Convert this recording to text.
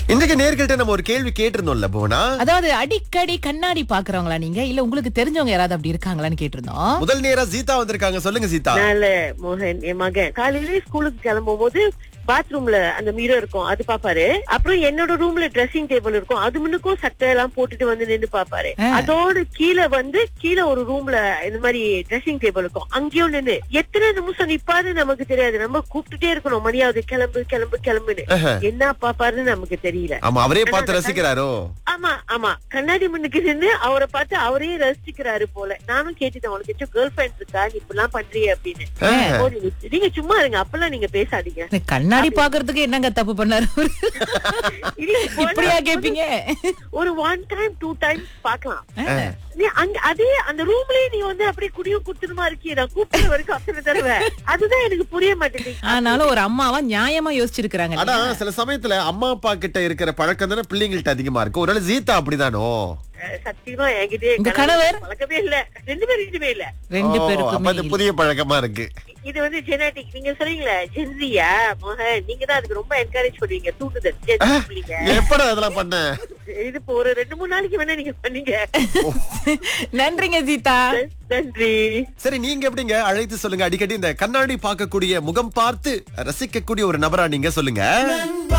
இன்றைக்கு நேர்கிட்ட நம்ம ஒரு கேள்வி கேட்டிருந்தோம்ல போனா அதாவது அடிக்கடி கண்ணாடி பாக்குறவங்களா நீங்க இல்ல உங்களுக்கு தெரிஞ்சவங்க யாராவது அப்படி இருக்காங்களான்னு கேட்டிருந்தோம் முதல் நேரா சீதா வந்திருக்காங்க சொல்லுங்க சீதா நல்ல மோகன் என் மகன் காலையில ஸ்கூலுக்கு கிளம்பும் போது பாத்ரூம்ல அந்த மிரர் இருக்கும் அது பாப்பாரு அப்புறம் என்னோட ரூம்ல ட்ரெஸ்ஸிங் டேபிள் இருக்கும் அது முன்னுக்கும் சட்டை எல்லாம் போட்டுட்டு வந்து நின்று பாப்பாரு ஆ. அதோட கீழே வந்து கீழே ஒரு ரூம்ல இந்த மாதிரி ட்ரெஸ்ஸிங் டேபிள் இருக்கும் அங்கேயும் நின்னு எத்தனை நிமிஷம் நிப்பாரு நமக்கு தெரியாது நம்ம கூப்பிட்டுட்டே இருக்கணும் மணியாவது கிளம்பு கிளம்பு கிளம்புன்னு என்ன பாப்பாருன்னு நமக்கு தெரியல ஆமா அவரே பார்த்து ரசிக்கிறாரோ ஆமா ஆமா கண்ணாடி முன்னுக்கு நின்னு அவரை பார்த்து அவரே ரசிக்கிறாரு போல நானும் கேட்டுட்டேன் உனக்கு கேர்ள் ஃபிரெண்ட் இருக்கா நீ இப்படிலாம் பண்றிய அப்படின்னு ஓ, நீங்க- நீங்க சும்மா இருங்க அப்பெல்லாம் நீங்க பேசாதீங்க இந்த கண்ணாடி பாக்குறதுக்கு என்னங்க தப்பு பண்ணாரு அவரு? இல்ல, போனா இப்படியா கேப்பீங்க ஒரு ஒன் டைம் டூ டைம் பாக்கலாம் நீ அங்க அதே அந்த ரூம்லயே நீ வந்து அப்படியே குடியும் குத்துணுமா இருக்கிய நான் கூப்பிட்ட வரைக்கும் அத்தனை தடவை அதுதான் எனக்கு புரிய மாட்டேங்குது ஆனாலும் ஒரு அம்மாவா நியாயமா யோசிச்சிருக்கிறாங்க ஆனா சில சமயத்துல அம்மா அப்பா கிட்ட இருக்கிற பழக்கம் தானே பிள்ளைங்கள்ட்ட அதிகமா இருக்கு ஒருவேளை ஜீதா அப்படிதானோ அஹ், சத்தியமா என்கிட்ட உங்க கணவர் கணவர்? பழக்கமே இல்ல ரெண்டு பேரும் ரெண்டுமே இல்ல ரெண்டு ஓ, அப்ப பேருக்குமே அது புதிய பழக்கமா இருக்கு இது வந்து ஜெனட்டிக் நீங்க சொல்றீங்களே ஜென்ரியா மோகன் நீங்க தான் அதுக்கு ரொம்ப என்கரேஜ் பண்ணுவீங்க தூண்டுதல் Gen Z பிள்ளைங்க. எப்படா அதெல்லாம் பண்ண இது இப்போ ஒரு ரெண்டு மூணு நாளைக்கு வேணா நீங்க பண்ணீங்க நன்றிங்க சீதா நன்றி சரி நீங்க எப்படிங்க அழைத்து சொல்லுங்க அடிக்கடி இந்த கண்ணாடி பார்க்கக்கூடிய முகம் பார்த்து ரசிக்கக்கூடிய ஒரு நபரா நீங்க சொல்லுங்க